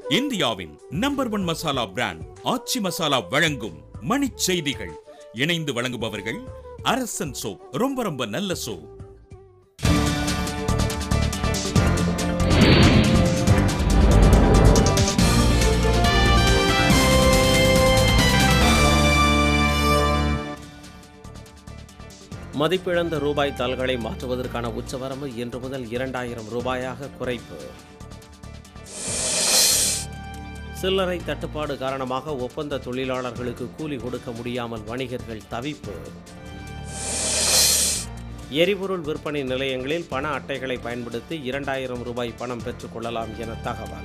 இந்தியாவின் number one masala brand Aachi masala வழங்கும் மணிச் செய்திகள் இணைந்து வழங்குபவர்கள் அரசன் சோ ரொம்ப ரொம்ப நல்ல சோ மதிப்பிழந்த ரூபாய் தாள்களை மாற்றுவதற்கான உச்சவரம்பு இன்று முதல் இரண்டாயிரம் ரூபாயாக குறைப்பு சில்லறை தட்டுப்பாடு காரணமாக ஒப்பந்த தொழிலாளர்களுக்கு கூலி கொடுக்க முடியாமல் வணிகர்கள் தவிப்பு எரிபொருள் விற்பனை நிலையங்களில் பண அட்டைகளை பயன்படுத்தி இரண்டாயிரம் ரூபாய் பணம் பெற்றுக் கொள்ளலாம் என தகவல்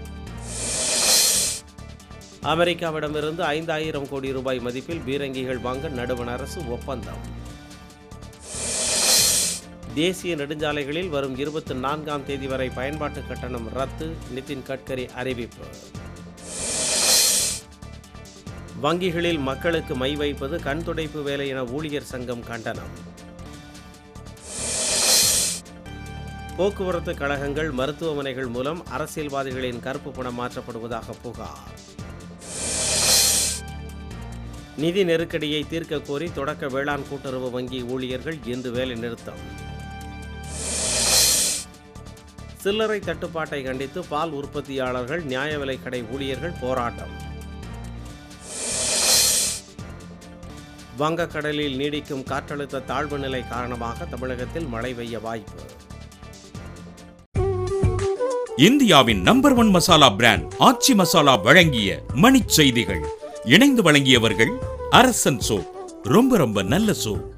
அமெரிக்காவிடமிருந்து ஐந்தாயிரம் கோடி ரூபாய் மதிப்பில் பீரங்கிகள் வாங்க நடுவண் அரசு ஒப்பந்தம் தேசிய நெடுஞ்சாலைகளில் வரும் இருபத்தி நான்காம் தேதி வரை பயன்பாட்டு கட்டணம் ரத்து நிதின் கட்கரி அறிவிப்பு வங்கிகளில் மக்களுக்கு மை வைப்பது கண் துடைப்பு வேலை என ஊழியர் சங்கம் கண்டனம் போக்குவரத்து கழகங்கள் மருத்துவமனைகள் மூலம் அரசியல்வாதிகளின் கருப்பு பணம் மாற்றப்படுவதாக புகார் நிதி நெருக்கடியை தீர்க்க கோரி தொடக்க வேளாண் கூட்டுறவு வங்கி ஊழியர்கள் இன்று வேலை நிறுத்தம் சில்லறை தட்டுப்பாட்டை கண்டித்து பால் உற்பத்தியாளர்கள் நியாய விலைக் கடை ஊழியர்கள் போராட்டம் வங்கக்கடலில் நீடிக்கும் காற்றழுத்த தாழ்வு நிலை காரணமாக தமிழகத்தில் மழை பெய்ய வாய்ப்பு இந்தியாவின் number one masala brand Aachi masala வழங்கிய மணிச் செய்திகள் இணைந்து வழங்கியவர்கள் அரசன் சோ ரொம்ப ரொம்ப நல்ல சோ